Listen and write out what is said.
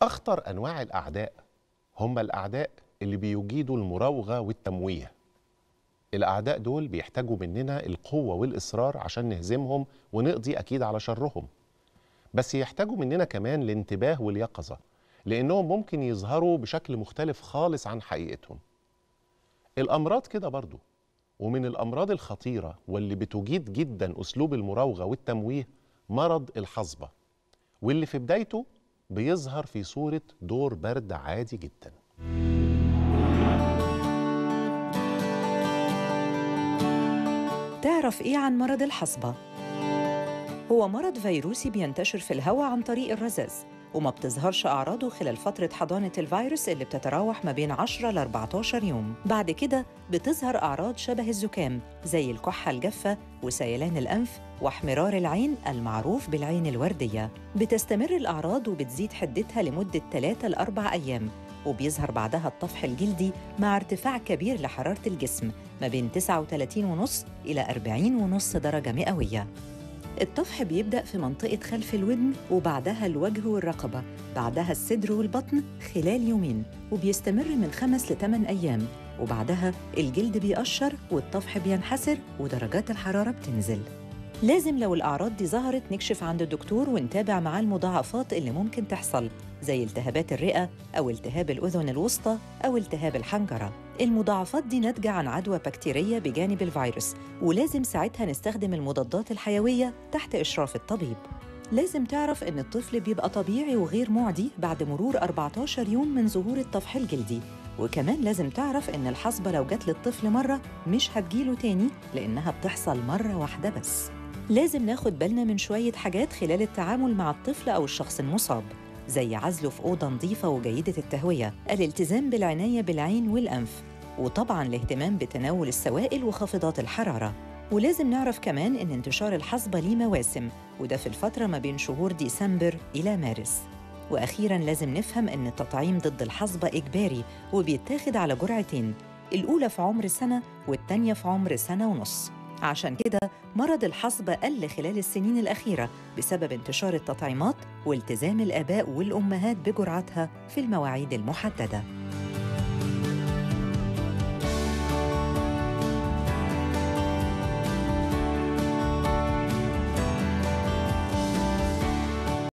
أخطر أنواع الأعداء هم الأعداء اللي بيجيدوا المراوغة والتمويه الأعداء دول بيحتاجوا مننا القوة والإصرار عشان نهزمهم ونقضي أكيد على شرهم بس يحتاجوا مننا كمان الانتباه واليقظة لأنهم ممكن يظهروا بشكل مختلف خالص عن حقيقتهم الأمراض كده برضو ومن الأمراض الخطيرة واللي بتجيد جدا أسلوب المراوغة والتمويه مرض الحصبة واللي في بدايته بيظهر في صورة دور برد عادي جدا تعرف إيه عن مرض الحصبة؟ هو مرض فيروسي بينتشر في الهواء عن طريق الرذاذ وما بتظهرش أعراضه خلال فترة حضانة الفيروس اللي بتتراوح ما بين 10 ل 14 يوم بعد كده بتظهر أعراض شبه الزكام زي الكحة الجافة وسيلان الأنف واحمرار العين المعروف بالعين الوردية بتستمر الأعراض وبتزيد حدتها لمدة 3 ل 4 أيام وبيظهر بعدها الطفح الجلدي مع ارتفاع كبير لحرارة الجسم ما بين 39.5 إلى 40.5 درجة مئوية الطفح بيبدأ في منطقة خلف الودن وبعدها الوجه والرقبة بعدها الصدر والبطن خلال يومين وبيستمر من خمس لثمان أيام وبعدها الجلد بيقشر والطفح بينحسر ودرجات الحرارة بتنزل لازم لو الأعراض دي ظهرت نكشف عند الدكتور ونتابع معاه المضاعفات اللي ممكن تحصل زي التهابات الرئة أو التهاب الأذن الوسطى أو التهاب الحنجرة المضاعفات دي ناتجة عن عدوى بكتيرية بجانب الفيروس ولازم ساعتها نستخدم المضادات الحيوية تحت إشراف الطبيب لازم تعرف إن الطفل بيبقى طبيعي وغير معدي بعد مرور 14 يوم من ظهور الطفح الجلدي وكمان لازم تعرف إن الحصبة لو جت للطفل مرة مش هتجيله تاني لأنها بتحصل مرة واحدة بس لازم ناخد بالنا من شوية حاجات خلال التعامل مع الطفل أو الشخص المصاب زي عزله في أوضة نظيفة وجيدة التهوية الالتزام بالعناية بالعين والأنف وطبعاً الاهتمام بتناول السوائل وخافضات الحرارة ولازم نعرف كمان إن انتشار الحصبة ليه مواسم وده في الفترة ما بين شهور ديسمبر إلى مارس وأخيراً لازم نفهم إن التطعيم ضد الحصبة إجباري وبيتاخد على جرعتين الأولى في عمر سنة والتانية في عمر سنة ونص عشان كده مرض الحصبة قل خلال السنين الأخيرة بسبب انتشار التطعيمات والتزام الآباء والأمهات بجرعتها في المواعيد المحددة